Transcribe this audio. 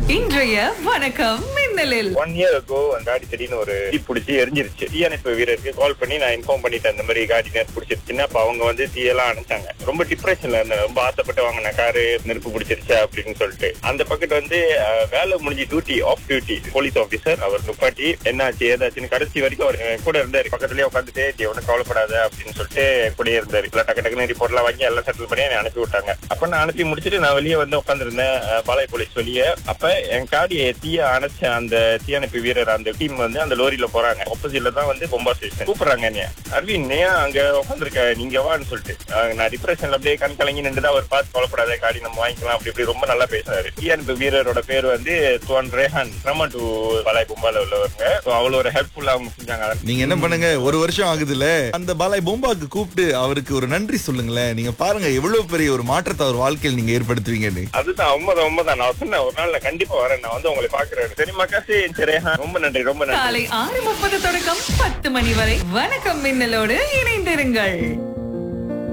இன்றைய வணக்கம் மின்னலில் one year ago அந்த காடி திடீர்னு ஒரு தீ பிடிச்சி எரிஞ்சிருச்சு தீயணைப்பு வீரருக்கு கால் பண்ணி நான் இன்ஃபார்ம் பண்ணிட்டேன் இந்த மாதிரி காடி நெருப்பு பிடிச்சிருச்சுன்னா அப்ப அவங்க வந்து தீயெல்லாம் அணைச்சாங்க ரொம்ப டிப்ரெஷன்ல இருந்தேன் ரொம்ப ஆசைப்பட்டு வாங்கின காரு நெருப்பு பிடிச்சிருச்சா அப்படின்னு சொல்லிட்டு அந்த பக்கெட் வந்து அஹ், வேலை முடிஞ்சு duty off duty police officer அவர் நுப்பாட்டி என்னாச்சு ஏதாச்சுன்னு கடைசி வரைக்கும் அவர் என் கூட இருந்தாரு பக்கத்துலயே உட்காந்துட்டு நீ ஒன்னும் கவலைப்படாத அப்படின்னு சொல்லிட்டு கூடயே இருந்தாரு இல்ல டக்கு டக்குன்னு ரிப்போர்ட் எல்லாம் வாங்கி எல்லாம் செட்டில் பண்ணி என்னை அனுப்பி விட்டாங்க அப்ப நான் அனுப்பி முடிச்சுட்டு நான் வெளியே வந்து உட்காந்துருந்தேன் பாளைய போலீஸ் வெளியே அப்ப என் காடி தீய அணைச்ச அந்த தீயணைப்பு வீரர் அந்த டீம் வந்து அந்த லோரியில போறாங்க ஆப்போசிட்ல தான் வந்து பொம்பா ஸ்டேஷன் கூப்பிடுறாங்க என்னைய அரவிந்த் ஏன் அங்க உட்காந்துருக்க நீங்க வான்னு சொல்லிட்டு அஹ் நான் டிப்ரெஷன்ல அப்படியே கண் கலங்கி நின்று அவர் பார்த்து கொலப்படாத காடி நம்ம வாங்கிக்கலாம் அப்படி இப்படி ரொம்ப நல்லா பேசுறாரு தீயணைப்பு வீரரோட பேர் வந்து துவான் ரேஹான் நம்ம டு பாலாய் பொம்பால உள்ளவங்க So அவ்வளவு ஒரு ஹெல்ப்ஃபுல்லா அவங்க செஞ்சாங்க நீங்க என்ன பண்ணுங்க ஒரு வருஷம் ஆகுதுல்ல அந்த பாலாய் பொம்பாக்கு கூப்பிட்டு அவருக்கு ஒரு நன்றி சொல்லுங்களேன் நீங்க பாருங்க எவ்வளவு பெரிய ஒரு மாற்றத்தை அவர் வாழ்க்கையில் நீங்க ஏற்படுத்துவீங்கன்னு அதுதான் உண்மைதான் உண்மைதான் நான் சொன்னேன் ஒரு நாள் நான் கண்டிப்பா வரேன் நான் வந்து உங்களை பாக்குறேன் சரிம்மா காசு சரி ரேஹான் ரொம்ப நன்றி ரொம்ப நன்றி காலை ஆறு முப்பது தொடக்கம் பத்து மணி வரை வணக்கம் மின்னலோடு இணைந்திருங்கள்